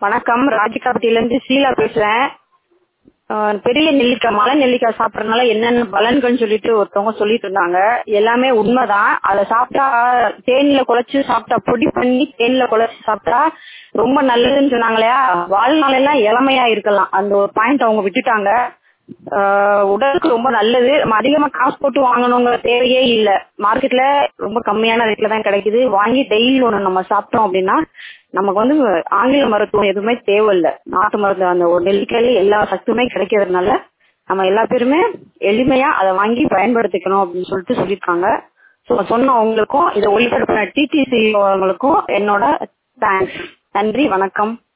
வணக்கம் ராஜகாப்பட்டியிலேருந்து ஷீலா பேசுகிறேன் பெரிய நெல்லிக்காய் மலை நெல்லிக்காய் சாப்பிட்றதுனால என்னென்ன பலன்கள்னு சொல்லிட்டு ஒருத்தவங்க சொல்லிட்டு இருந்தாங்க எல்லாமே உண்மைதான் அதை சாப்பிட்டா தேனில் குழச்சி சாப்பிட்டா பொடி பண்ணி தேனில் குழச்சி சாப்பிட்டா ரொம்ப நல்லதுன்னு சொன்னாங்க இல்லையா வாழ்நாளெல்லாம் இளமையா இருக்கலாம் அந்த ஒரு பாயிண்ட் அவங்க விட்டுட்டாங்க ஆஹ் உடலுக்கு ரொம்ப நல்லது நம்ம அதிகமா காசு போட்டு வாங்கணுங்கிற தேவையே இல்ல மார்க்கெட்ல ரொம்ப கம்மியான ரேட்ல தான் கிடைக்குது வாங்கி டெய்லி ஒன்று நம்ம சாப்பிட்டோம் அப்படின்னா நமக்கு வந்து ஆங்கில மருத்துவம் எதுவுமே தேவையில்லை நாட்டு மருந்து அந்த ஒரு நெல்லிக்காயில எல்லா சத்துமே கிடைக்கிறதுனால நம்ம எல்லா பேருமே எளிமையா அதை வாங்கி பயன்படுத்திக்கணும் அப்படின்னு சொல்லிட்டு சொல்லியிருக்காங்க ஸோ சொன்னவங்களுக்கும் இதை ஒளிபரப்பின டிடிசி அவங்களுக்கும் என்னோட தேங்க்ஸ் நன்றி வணக்கம்